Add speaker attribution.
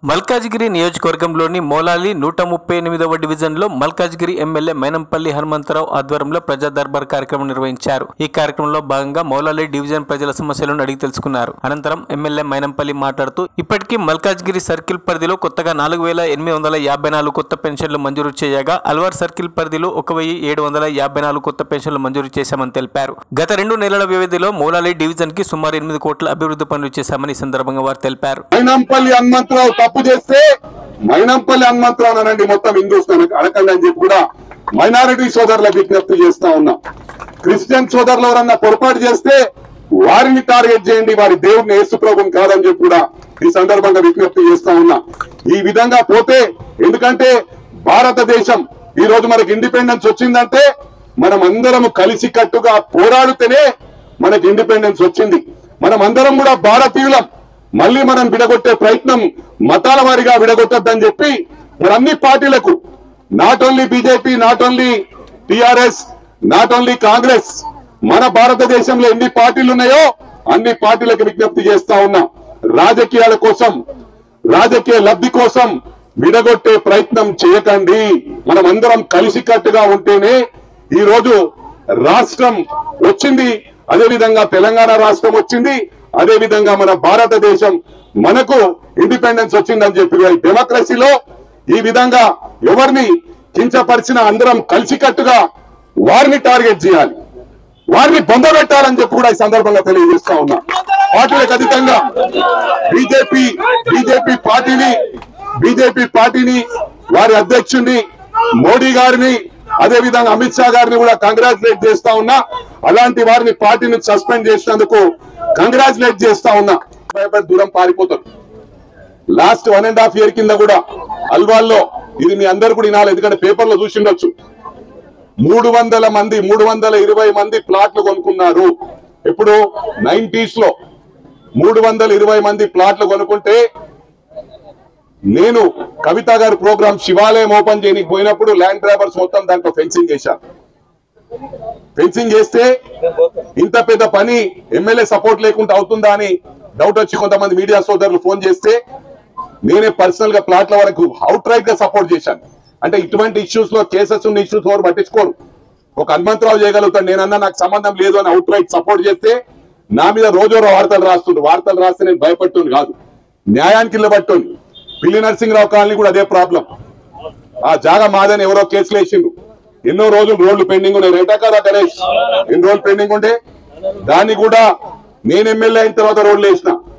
Speaker 1: మల్కాజ్గిరి నియోజకవర్గంలోని మోలాలి నూట ముప్పై ఎనిమిదవ డివిజన్లో మల్కాజ్గిరి ఎమ్మెల్యే మైనంపల్లి హనుమంతరావు ఆధ్వర్యంలో ప్రజా దర్బార్ కార్యక్రమం నిర్వహించారు ఈ కార్యక్రమంలో భాగంగా మౌలాలి డివిజన్ ప్రజల సమస్యలను అడిగి తెలుసుకున్నారు అనంతరం ఎమ్మెల్యే మైనంపల్లి మాట్లాడుతూ ఇప్పటికీ మల్కాజ్గిరి సర్కిల్ పరిధిలో కొత్తగా నాలుగు వేల ఎనిమిది వందల యాభై నాలుగు కొత్త పెన్షన్లు మంజూరు చేయగా అల్వార్ సర్కిల్ పరిధిలో ఒక వెయ్యి ఏడు వందల యాభై నాలుగు కొత్త పెన్షన్లు మంజూరు చేశామని తెలిపారు గత రెండు నెలల వ్యవధిలో మౌలాలి డివిజన్ కి సుమారు ఎనిమిది కోట్ల అభివృద్ధి పనులు చేశామని ఈ సందర్భంగా వారు తెలిపారు
Speaker 2: మైనంపల్లి హనుమంతరావు తప్పు చేస్తే మైనంపల్లి హనుమంతరావు అనండి మొత్తం హిందూస్తాన్ అడగండి అని చెప్పి కూడా మైనారిటీ సోదరులకు విజ్ఞప్తి చేస్తా ఉన్నా క్రిస్టియన్ సోదరులు ఎవరన్నా పొరపాటు చేస్తే వారిని టార్గెట్ చేయండి వారి దేవుడిని యేసుప్రభుని కాదని చెప్పి కూడా ఈ సందర్భంగా విజ్ఞప్తి చేస్తా ఉన్నా ఈ విధంగా పోతే ఎందుకంటే భారతదేశం ఈ రోజు మనకి ఇండిపెండెన్స్ వచ్చిందంటే మనం అందరం కలిసి కట్టుగా పోరాడితేనే మనకి ఇండిపెండెన్స్ వచ్చింది మనం అందరం కూడా భారతీయులం మళ్ళీ మనం విడగొట్టే ప్రయత్నం మతాల వారిగా విడగొట్టద్దని చెప్పి మరి అన్ని పార్టీలకు not only BJP not only TRS not only Congress మన భారతదేశంలో ఎన్ని పార్టీలు ఉన్నాయో అన్ని పార్టీలకు విజ్ఞప్తి చేస్తా ఉన్నాం రాజకీయాల కోసం రాజకీయ లబ్ధి కోసం విడగొట్టే ప్రయత్నం చేయకండి మనం అందరం కలిసికట్టుగా ఉంటేనే ఈ రోజు రాష్ట్రం వచ్చింది అదే విధంగా తెలంగాణ రాష్ట్రం వచ్చింది అదే విధంగా మన భారతదేశం మనకు ఇండిపెండెన్స్ వచ్చిందని చెప్పి ఈ డెమోక్రసీలో ఈ విధంగా ఎవరిని కించపరిచిన అందరం కలిసికట్టుగా వారిని టార్గెట్ చేయాలి వారిని పొందబెట్టాలని చెప్పి కూడా ఈ సందర్భంగా తెలియజేస్తా ఉన్నా పార్టీలకు అతీతంగా బీజేపీ బీజేపీ పార్టీని బీజేపీ పార్టీని వారి అధ్యక్షుడిని మోడీ గారిని అదే విధంగా అమిత్ షా గారిని కూడా కంగ్రాచులేట్ చేస్తా ఉన్నా అలాంటి వారిని పార్టీని సస్పెండ్ చేసినందుకు కంగ్రాచులేట్ చేస్తా ఉన్నా భయపడి దూరం పారిపోతారు last one and half year కింద కూడా అల్వాల్లో ఇది మీ అందరు కూడా వినాలి ఎందుకంటే పేపర్లో చూసిండొచ్చు మూడు వందల మంది మూడు వందల ఇరవై మంది ప్లాట్లు కొనుక్కున్నారు ఇప్పుడు నైన్టీస్ లో మూడు వందల ఇరవై మంది ప్లాట్లు కొనుక్కుంటే నేను కవిత గారి ప్రోగ్రామ్ శివాలయం ఓపెన్ చేయడానికి పోయినప్పుడు ల్యాండ్ డ్రైవర్స్ మొత్తం దాంట్లో ఫెన్సింగ్ చేశారు ఫెన్సింగ్ చేస్తే ఇంత పెద్ద పని ఎమ్మెల్యే సపోర్ట్ లేకుండా అవుతుందా అని డౌట్ వచ్చి కొంతమంది మీడియా సోదరులు ఫోన్ చేస్తే నేనే పర్సనల్ గా ప్లాట్ల వరకు అవుట్ రైట్ గా సపోర్ట్ చేశాను అంటే ఇటువంటి ఇష్యూస్ లో కేసెస్ ఉన్న ఇష్యూస్ ఎవరు పట్టించుకోరు ఒక హనుమంతరావు చేయగలుగుతాను నేనన్నా నాకు సంబంధం లేదు అని అవుట్ రైట్ సపోర్ట్ చేస్తే నా మీద రోజు వార్తలు రాస్తుండ్రు వార్తలు రాస్తే నేను భయపడుతుంది కాదు న్యాయానికి నిలబట్టుంది పిల్లి నరసింహరావు కాలనీ కూడా అదే ప్రాబ్లం ఆ జాగా మాదని ఎవరో కేసులు వేసిండ్రు ఎన్నో రోజులు రోడ్లు పెండింగ్ ఉన్నాయి రేటా కదా గణేష్ ఎన్ని రోజులు పెండింగ్ ఉంటే దాన్ని కూడా నేను ఎమ్మెల్యే అయిన తర్వాత రోడ్లు వేసిన